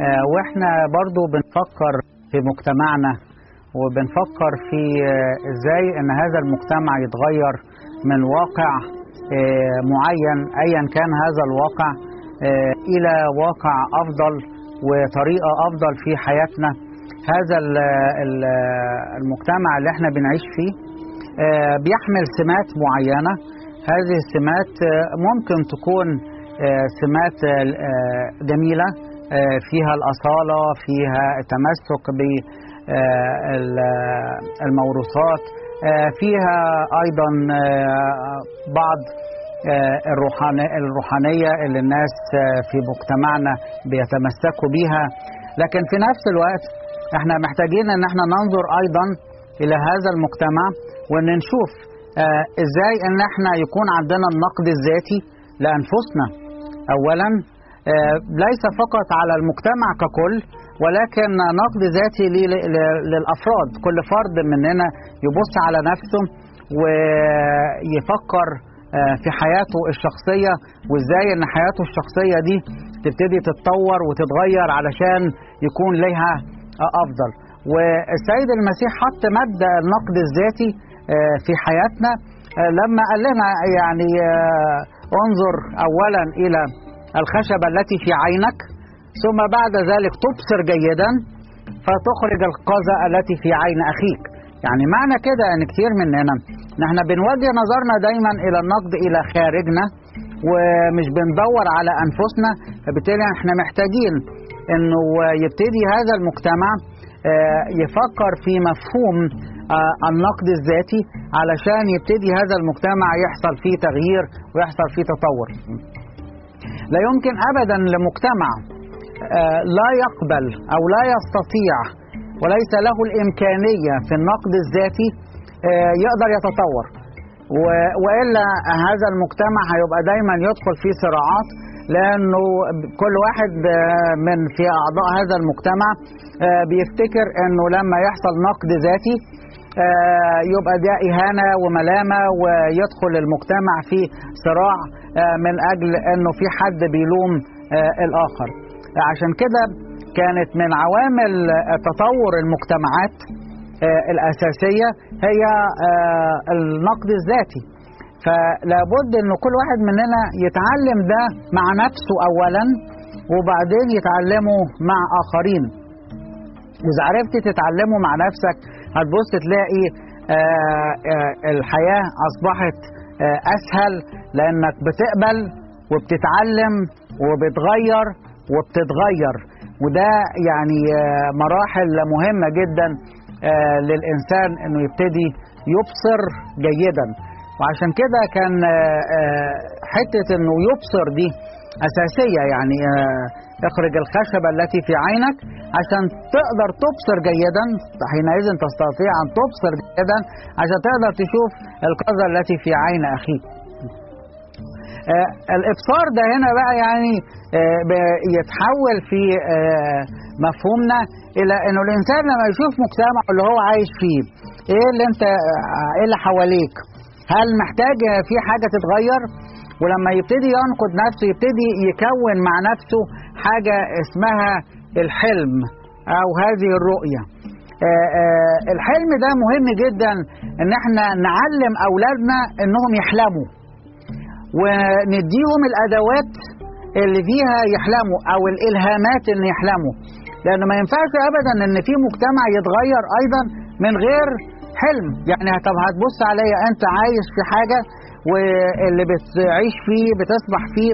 واحنا برضو بنفكر في مجتمعنا وبنفكر في ازاي ان هذا المجتمع يتغير من واقع معين ايا كان هذا الواقع الى واقع افضل وطريقه افضل في حياتنا هذا المجتمع اللي احنا بنعيش فيه بيحمل سمات معينه هذه السمات ممكن تكون سمات جميله فيها الاصاله فيها التمسك بالموروثات فيها ايضا بعض الروحانيه اللي الناس في مجتمعنا بيتمسكوا بيها لكن في نفس الوقت احنا محتاجين ان احنا ننظر ايضا الى هذا المجتمع وان نشوف ازاي ان احنا يكون عندنا النقد الذاتي لانفسنا اولا ليس فقط على المجتمع ككل ولكن نقد ذاتي للافراد كل فرد مننا يبص على نفسه ويفكر في حياته الشخصيه وازاي ان حياته الشخصيه دي تبتدي تتطور وتتغير علشان يكون لها افضل والسيد المسيح حط مبدا النقد الذاتي في حياتنا لما قال لنا يعني انظر اولا الى الخشبه التي في عينك ثم بعد ذلك تبصر جيدا فتخرج القذى التي في عين اخيك يعني معنى كده ان كتير مننا نحن بنوجه نظرنا دايما الى النقد الى خارجنا ومش بندور على انفسنا فبالتالي احنا محتاجين انه يبتدي هذا المجتمع يفكر في مفهوم النقد الذاتي علشان يبتدي هذا المجتمع يحصل فيه تغيير ويحصل فيه تطور لا يمكن ابدا لمجتمع لا يقبل او لا يستطيع وليس له الامكانيه في النقد الذاتي يقدر يتطور والا هذا المجتمع هيبقى دايما يدخل في صراعات لانه كل واحد من في اعضاء هذا المجتمع بيفتكر انه لما يحصل نقد ذاتي يبقى ده اهانه وملامه ويدخل المجتمع في صراع من اجل انه في حد بيلوم الاخر عشان كده كانت من عوامل تطور المجتمعات الاساسيه هي النقد الذاتي فلا بد ان كل واحد مننا يتعلم ده مع نفسه اولا وبعدين يتعلمه مع اخرين واذا عرفت تتعلمه مع نفسك هتبص تلاقي الحياه اصبحت اسهل لانك بتقبل وبتتعلم وبتغير وبتتغير وده يعني مراحل مهمه جدا للانسان انه يبتدي يبصر جيدا وعشان كده كان حته انه يبصر دي اساسيه يعني اخرج الخشبه التي في عينك عشان تقدر تبصر جيدا حينئذ تستطيع ان تبصر جيدا عشان تقدر تشوف القذى التي في عين اخيك آه الابصار ده هنا بقى يعني آه يتحول في آه مفهومنا الى انه الانسان لما يشوف مجتمعه اللي هو عايش فيه ايه اللي انت ايه اللي حواليك هل محتاج في حاجه تتغير ولما يبتدي ينقد نفسه يبتدي يكون مع نفسه حاجه اسمها الحلم او هذه الرؤيه الحلم ده مهم جدا ان احنا نعلم اولادنا انهم يحلموا ونديهم الادوات اللي فيها يحلموا او الالهامات ان يحلموا لانه ما ينفعش ابدا ان في مجتمع يتغير ايضا من غير حلم يعني طب هتبص عليا انت عايش في حاجه واللي بتعيش فيه بتسبح فيه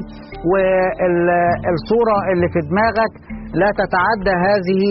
والصوره اللي في دماغك لا تتعدى هذه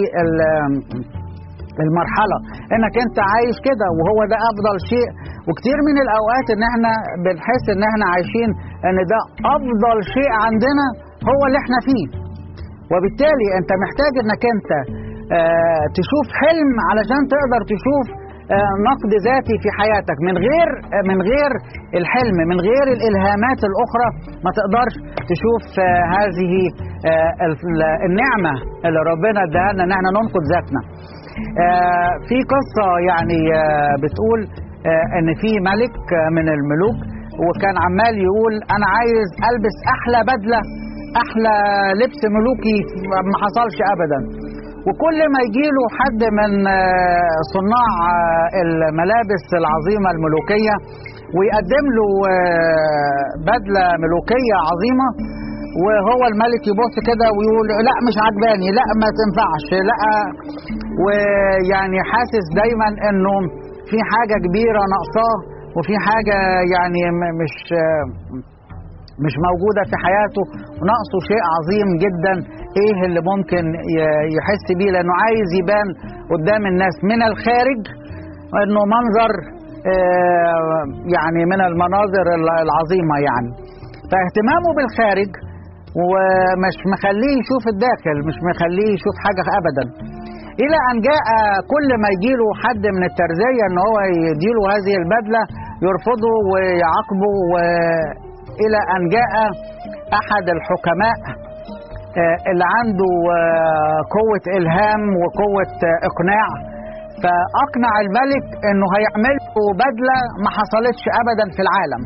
المرحله انك انت عايش كده وهو ده افضل شيء وكتير من الاوقات ان احنا بنحس ان احنا عايشين ان ده افضل شيء عندنا هو اللي احنا فيه وبالتالي انت محتاج انك انت اه تشوف حلم علشان تقدر تشوف اه نقد ذاتي في حياتك من غير اه من غير الحلم من غير الالهامات الاخرى ما تقدرش تشوف هذه النعمه اللي ربنا اداها لنا ان احنا ننقد ذاتنا في قصه يعني بتقول ان في ملك من الملوك وكان عمال يقول انا عايز البس احلى بدله احلى لبس ملوكي ما حصلش ابدا وكل ما يجيله حد من آه، صناع آه، الملابس العظيمه الملوكيه ويقدم له آه، بدله ملوكيه عظيمه وهو الملك يبص كده ويقول لا مش عجباني لا ما تنفعش لا ويعني حاسس دايما انه في حاجه كبيره ناقصاه وفي حاجه يعني م- مش آه، مش موجودة في حياته وناقصه شيء عظيم جدا ايه اللي ممكن ي- يحس بيه لانه عايز يبان قدام الناس من الخارج انه منظر آه، يعني من المناظر ال- العظيمة يعني فاهتمامه بالخارج ومش مخليه يشوف الداخل مش مخليه يشوف حاجة ابدا الى ان جاء كل ما يجيله حد من الترزية ان هو يديله هذه البدلة يرفضه ويعاقبه والى ان جاء احد الحكماء آه، اللي عنده آه، قوة إلهام وقوة آه، إقناع فأقنع الملك إنه هيعمل له بدلة ما حصلتش أبدا في العالم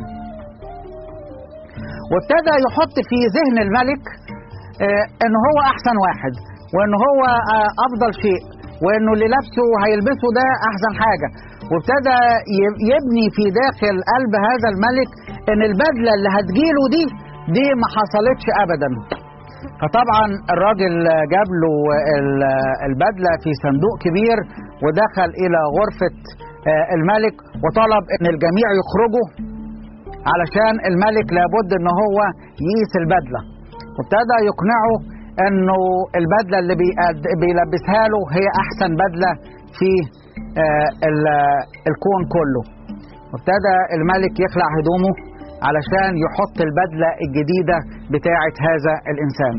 وابتدى يحط في ذهن الملك آه، إن هو أحسن واحد وإن هو آه، أفضل شيء وإنه اللي لابسه هيلبسه ده أحسن حاجة وابتدى ي- يبني في داخل قلب هذا الملك إن البدلة اللي هتجيله دي دي ما حصلتش أبدا فطبعا الراجل جاب له ال- البدله في صندوق كبير ودخل الى غرفه آه، الملك وطلب ان الجميع يخرجوا علشان الملك لابد ان هو يقيس البدله وابتدى يقنعه انه البدله اللي بيقد- بيلبسها له هي احسن بدله في آه، ال- الكون كله وابتدى الملك يخلع هدومه علشان يحط البدلة الجديدة بتاعة هذا الإنسان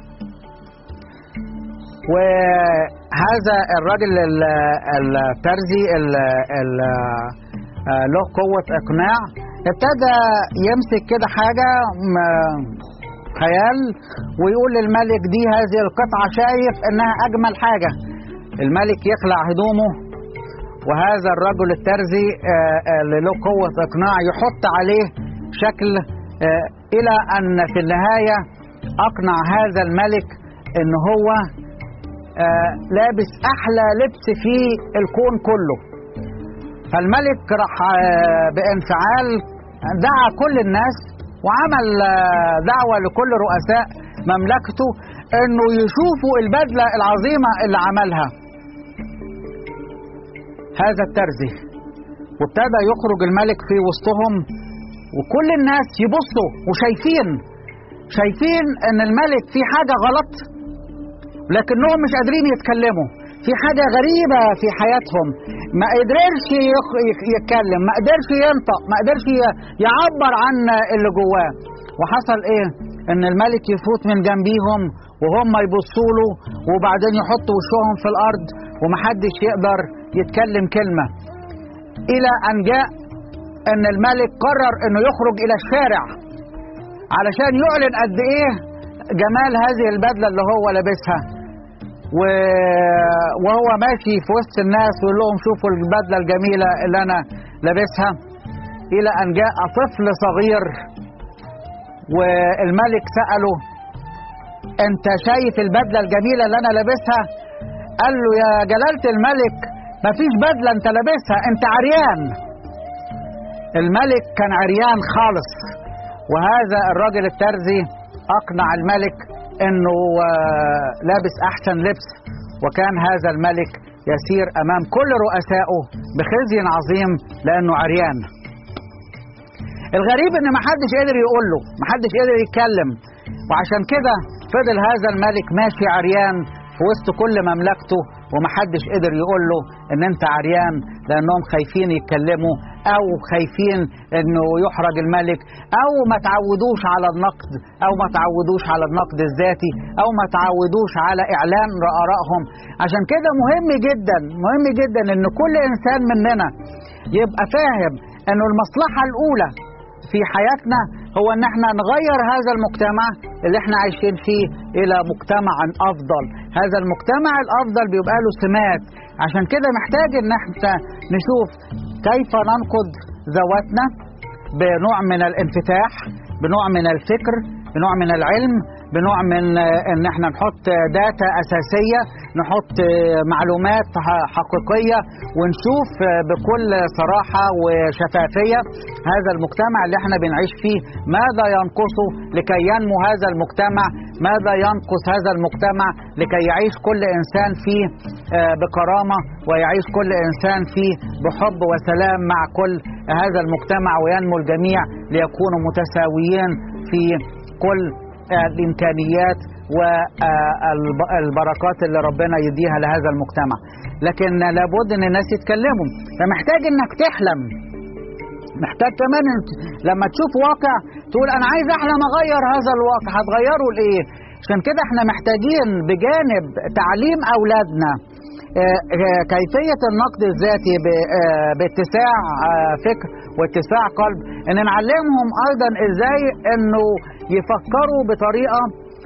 وهذا الراجل ال- الترزي ال- ال- آه، له قوة إقناع ابتدى يمسك كده حاجة م- خيال ويقول للملك دي هذه القطعة شايف إنها أجمل حاجة الملك يخلع هدومه وهذا الرجل الترزي آه، آه، اللي له قوة إقناع يحط عليه شكل آه، إلى أن في النهاية أقنع هذا الملك إن هو آه، لابس أحلى لبس في الكون كله فالملك راح آه، بانفعال دعا كل الناس وعمل آه، دعوة لكل رؤساء مملكته انه يشوفوا البدلة العظيمة اللي عملها هذا الترزي وابتدى يخرج الملك في وسطهم وكل الناس يبصوا وشايفين شايفين ان الملك في حاجة غلط لكنهم مش قادرين يتكلموا في حاجة غريبة في حياتهم ما قدرش يخ- يك- يتكلم ما قدرش ينطق ما قدرش ي- يعبر عن اللي جواه وحصل ايه ان الملك يفوت من جنبيهم وهم يبصوا له وبعدين يحطوا وشهم في الارض ومحدش يقدر يتكلم كلمة الى ان جاء ان الملك قرر انه يخرج الى الشارع علشان يعلن قد ايه جمال هذه البدله اللي هو لابسها و- وهو ماشي في وسط الناس ويقول لهم شوفوا البدله الجميله اللي انا لابسها الى ان جاء طفل صغير والملك ساله انت شايف البدله الجميله اللي انا لابسها قال له يا جلاله الملك مفيش بدله انت لابسها انت عريان الملك كان عريان خالص وهذا الراجل الترزي اقنع الملك انه آه، لابس احسن لبس وكان هذا الملك يسير امام كل رؤسائه بخزي عظيم لانه عريان الغريب ان محدش قدر يقول له محدش قدر يتكلم وعشان كده فضل هذا الملك ماشي عريان في وسط كل مملكته ومحدش قدر يقول له ان انت عريان لانهم خايفين يتكلموا او خايفين انه يحرج الملك او ما تعودوش على النقد او ما تعودوش على النقد الذاتي او ما تعودوش على اعلان ارائهم عشان كده مهم جدا مهم جدا ان كل انسان مننا يبقى فاهم انه المصلحه الاولى في حياتنا هو ان احنا نغير هذا المجتمع اللي احنا عايشين فيه الى مجتمع افضل هذا المجتمع الافضل بيبقى له سمات عشان كده محتاج ان احنا نشوف كيف ننقض ذواتنا بنوع من الانفتاح بنوع من الفكر بنوع من العلم بنوع من ان احنا نحط داتا اساسيه نحط معلومات حقيقيه ونشوف بكل صراحه وشفافيه هذا المجتمع اللي احنا بنعيش فيه ماذا ينقصه لكي ينمو هذا المجتمع ماذا ينقص هذا المجتمع لكي يعيش كل انسان فيه بكرامه ويعيش كل انسان فيه بحب وسلام مع كل هذا المجتمع وينمو الجميع ليكونوا متساويين في كل الامكانيات والبركات اللي ربنا يديها لهذا المجتمع لكن لابد ان الناس يتكلموا فمحتاج انك تحلم محتاج كمان لما تشوف واقع تقول انا عايز احلم اغير هذا الواقع هتغيره لايه عشان كده احنا محتاجين بجانب تعليم اولادنا كيفية النقد الذاتي باتساع فكر واتساع قلب ان نعلمهم ايضا ازاي انه يفكروا بطريقة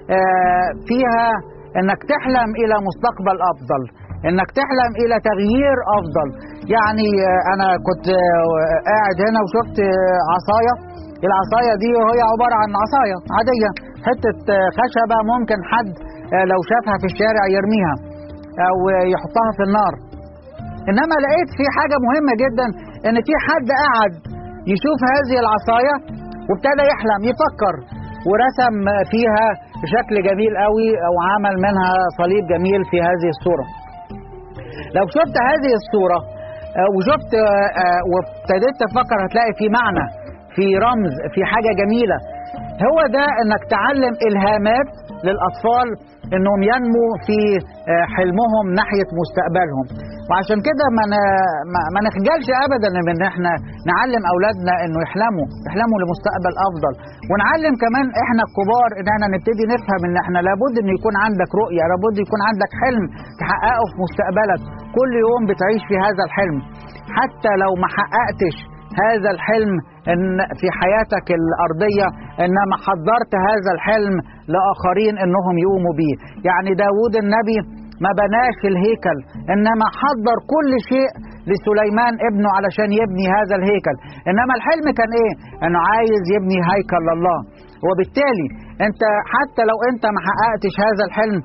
فيها انك تحلم الى مستقبل افضل انك تحلم الى تغيير افضل يعني انا كنت قاعد هنا وشفت عصايه العصايه دي هي عباره عن عصايه عاديه حته خشبه ممكن حد لو شافها في الشارع يرميها او يحطها في النار انما لقيت في حاجه مهمه جدا ان في حد قعد يشوف هذه العصايه وابتدى يحلم يفكر ورسم فيها بشكل جميل قوي وعمل منها صليب جميل في هذه الصوره لو شفت هذه الصوره وشفت وابتديت تفكر هتلاقي في معنى في رمز في حاجه جميله هو ده انك تعلم الهامات للاطفال انهم ينمو في حلمهم ناحيه مستقبلهم وعشان كده ما ما نخجلش ابدا من ان احنا نعلم اولادنا انه يحلموا يحلموا لمستقبل افضل ونعلم كمان احنا الكبار ان احنا نبتدي نفهم ان احنا لابد ان يكون عندك رؤيه لابد يكون عندك حلم تحققه في مستقبلك كل يوم بتعيش في هذا الحلم حتى لو ما حققتش هذا الحلم إن في حياتك الأرضية إنما حضرت هذا الحلم لآخرين إنهم يقوموا به يعني داود النبي ما بناش الهيكل إنما حضر كل شيء لسليمان ابنه علشان يبني هذا الهيكل إنما الحلم كان إيه إنه عايز يبني هيكل لله وبالتالي أنت حتى لو أنت ما حققتش هذا الحلم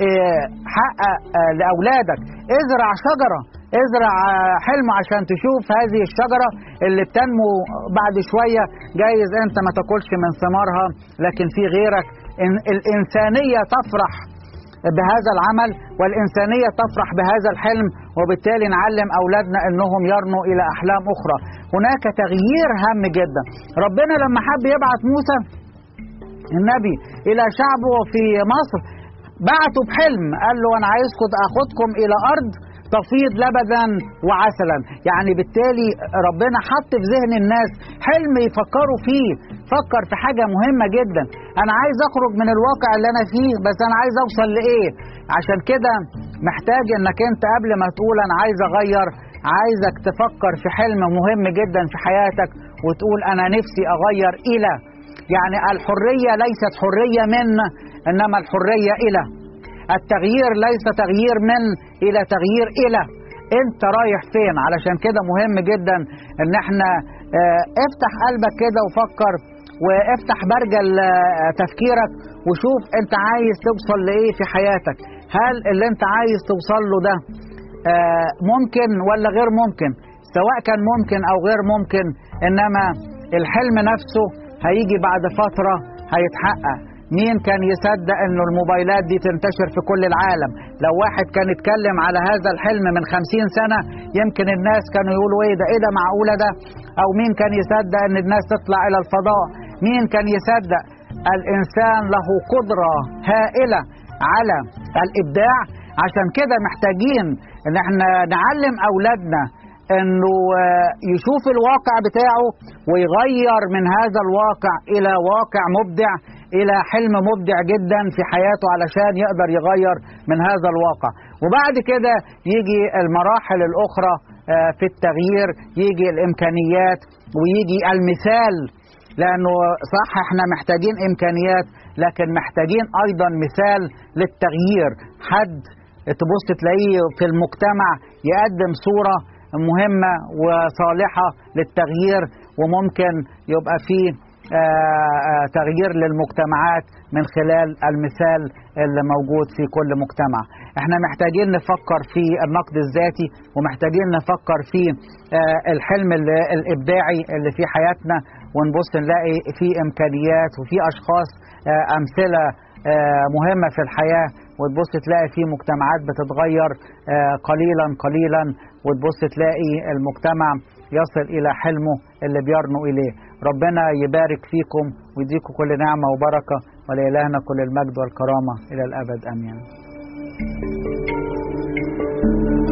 حقق لأولادك ازرع شجرة ازرع حلم عشان تشوف هذه الشجرة اللي بتنمو بعد شوية جايز انت ما تاكلش من ثمارها لكن في غيرك الإنسانية تفرح بهذا العمل والإنسانية تفرح بهذا الحلم وبالتالي نعلم أولادنا أنهم يرنوا إلى أحلام أخرى هناك تغيير هام جدا ربنا لما حب يبعث موسى النبي إلى شعبه في مصر بعته بحلم قال له أنا عايزكم أخدكم إلى أرض تفيض لبدا وعسلا يعني بالتالي ربنا حط في ذهن الناس حلم يفكروا فيه فكر في حاجة مهمة جدا أنا عايز أخرج من الواقع اللي أنا فيه بس أنا عايز أوصل لإيه عشان كده محتاج إنك أنت قبل ما تقول أنا عايز أغير عايزك تفكر في حلم مهم جدا في حياتك وتقول أنا نفسي أغير إلى يعني الحرية ليست حرية من إنما الحرية إلى التغيير ليس تغيير من الى تغيير الى انت رايح فين علشان كده مهم جدا ان احنا اه افتح قلبك كده وفكر وافتح برجل اه تفكيرك وشوف انت عايز توصل لايه في حياتك هل اللي انت عايز توصل له ده اه ممكن ولا غير ممكن سواء كان ممكن او غير ممكن انما الحلم نفسه هيجي بعد فترة هيتحقق مين كان يصدق انه الموبايلات دي تنتشر في كل العالم لو واحد كان يتكلم على هذا الحلم من خمسين سنة يمكن الناس كانوا يقولوا ايه ده ايه ده معقولة ده او مين كان يصدق ان الناس تطلع الى الفضاء مين كان يصدق الانسان له قدرة هائلة على الابداع عشان كده محتاجين ان احنا نعلم اولادنا انه يشوف الواقع بتاعه ويغير من هذا الواقع الى واقع مبدع الى حلم مبدع جدا في حياته علشان يقدر يغير من هذا الواقع وبعد كده يجي المراحل الاخرى في التغيير يجي الامكانيات ويجي المثال لانه صح احنا محتاجين امكانيات لكن محتاجين ايضا مثال للتغيير حد تبص تلاقيه في المجتمع يقدم صوره مهمه وصالحه للتغيير وممكن يبقى فيه تغيير للمجتمعات من خلال المثال اللي موجود في كل مجتمع احنا محتاجين نفكر في النقد الذاتي ومحتاجين نفكر في الحلم الابداعي اللي في حياتنا ونبص نلاقي في امكانيات وفي اشخاص امثله مهمه في الحياه وتبص تلاقي في مجتمعات بتتغير قليلا قليلا وتبص تلاقي المجتمع يصل الى حلمه اللي بيرنو اليه ربنا يبارك فيكم ويديكم كل نعمه وبركه ولإلهنا كل المجد والكرامه الى الابد امين